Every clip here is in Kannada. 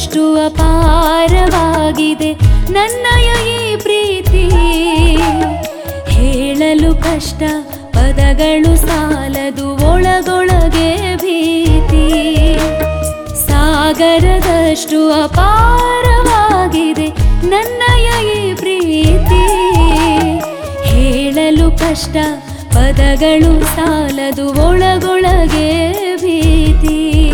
ಸಾಗರದಷ್ಟು ಅಪಾರವಾಗಿದೆ ನನ್ನಯ ಈ ಪ್ರೀತಿ ಹೇಳಲು ಕಷ್ಟ ಪದಗಳು ಸಾಲದು ಒಳಗೊಳಗೆ ಭೀತಿ ಸಾಗರದಷ್ಟು ಅಪಾರವಾಗಿದೆ ನನ್ನಯ ಈ ಪ್ರೀತಿ ಹೇಳಲು ಕಷ್ಟ ಪದಗಳು ಸಾಲದು ಒಳಗೊಳಗೆ ಭೀತಿ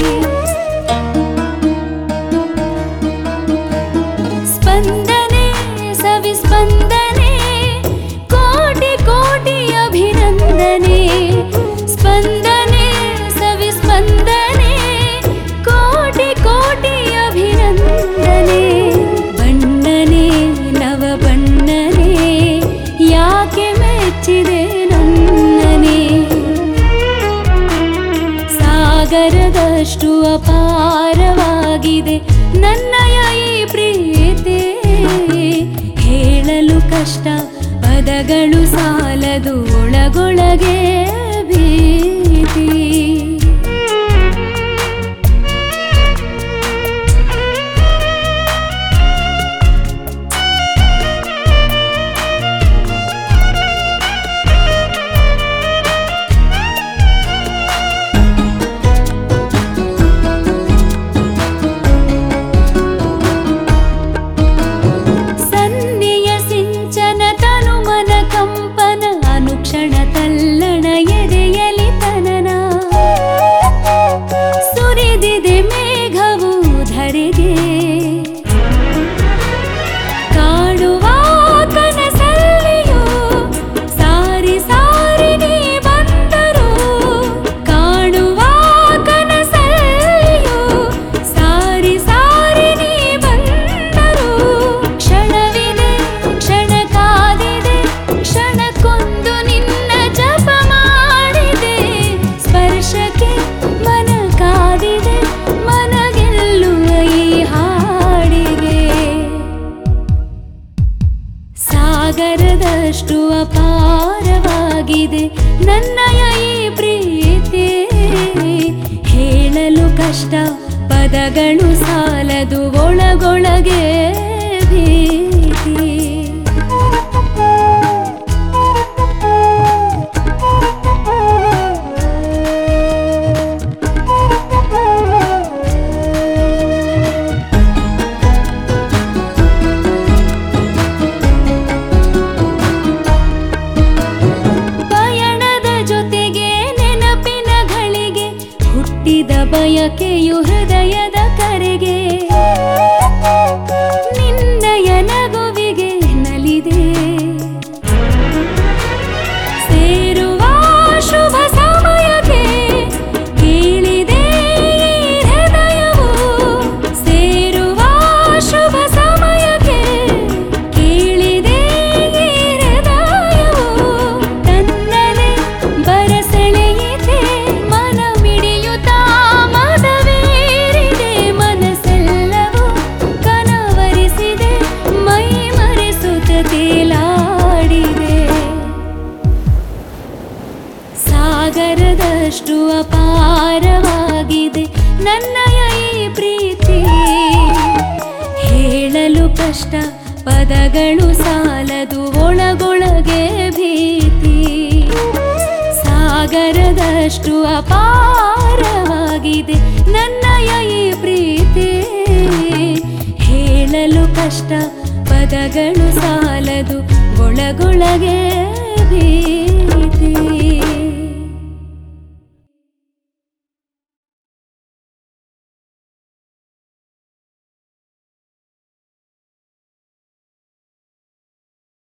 ಸ್ಪಂದನೆ ಸವಿಸ್ಪಂದನೆ ಕೋಟಿ ಕೋಟಿ ಅಭಿನಂದನೆ ಸ್ಪಂದನೆ ಸವಿಸ್ಪಂದನೆ ಕೋಟಿ ಕೋಟಿ ಅಭಿನಂದನೆ ಬಣ್ಣನೆ ನವ ಬಣ್ಣನೆ ಯಾಕೆ ಮೆಚ್ಚಿದೆ ನನ್ನನೆ ಸಾಗರದಷ್ಟು ಅಪಾರವಾಗಿದೆ ನನ್ನಯ ಈ ಪ್ರೀತಿ ಹೇಳಲು ಕಷ್ಟ ಪದಗಳು ಸಾಲದು ಒಳಗೊಳಗೆ ಭೀತಿ ಸನ್ನಿಯ ಸಿಂಚನ ತನುಮನ ಕಂಪನ ಅನುಕ್ಷಣ ತಲ್ಲಣ ಎದೆಯಲಿ ತನನ ಸುರಿದಿದೆ ಮೇಘವು ಧರೆಗೆ ಕಾಡುವ ಕನಸಲ್ಲಿಯೂ ಸಾರಿ ಸಾರಿ ನೀ ಬಂದರು ಕಾಡುವ ಕನಸಲ್ಲಿಯೂ ಸಾರಿ ಸಾರಿ ನೀ ಬಂದರು ಕ್ಷಣವಿದೆ ಕ್ಷಣ ಕಾದಿದೆ ಕ್ಷಣಕ್ಕೊಂದು ನಿನ್ನ ಜಪ ಮಾಡಿದೆ ಸ್ಪರ್ಶಕ್ಕೆ ಮನ ಕಾದಿದೆ ಮನ ಗೆಲ್ಲುವ ಈ ಹಾಡಿಗೆ ಸಾಗರದಷ್ಟು ಅಪಾರವಾಗಿದೆ ನನ್ನಯ ಈ ಪ್ರೀತಿ ಹೇಳಲು ಕಷ್ಟ ಪದಗಳು ಸಾಲದು ಒಳಗೊಳಗೆ ಭೀತಿ ಪಯಣದ ಜೊತೆಗೆ ನೆನಪಿನ ಗಳಿಗೆ ಹುಟ್ಟಿದ ಬಯಕೆಯು ಹೃದಯದ ಕರೆಗೆ ನಿನ್ನಯ ನಗುವಿಗೆ ನಲಿದೆ ಸೇರುವ ಶುಭ ಸಮಯಕ್ಕೆ ಕೇಳಿದೆ ಈ ಹೃದಯವು ಸೇರುವ ಶುಭ ಸಮಯಕ್ಕೆ ಕೇಳಿದೆ ಈ ಹೃದಯವು ತನ್ನಲೆ ಬರಸೆಳೆಯಿದೆ ಮನ ಮಿಡಿಯುತ್ತ ಮದವೇರಿದೆ ಮನಸ್ಸೆಲ್ಲವೂ ಕನವರಿಸಿದೆ ಮೈ ಮರೆಸುತ್ತ ತೇಲಾಡಿದೆ ಸಾಗರದಷ್ಟು ಅಪಾರವಾಗಿದೆ ನನ್ನಯ ಈ ಪ್ರೀತಿ ಹೇಳಲು ಕಷ್ಟ ಪದಗಳು ಸಾಲದು ಒಳಗೊಳಗೆ ಭೀತಿ ಸಾಗರದಷ್ಟು ಅಪಾರವಾಗಿದೆ ನನ್ನಯ ಈ ಪ್ರೀತಿ ಹೇಳಲು ಕಷ್ಟ ಪದಗಳು ಸಾಲದು ಒಳಗೊಳಗೆ ಭೀತಿ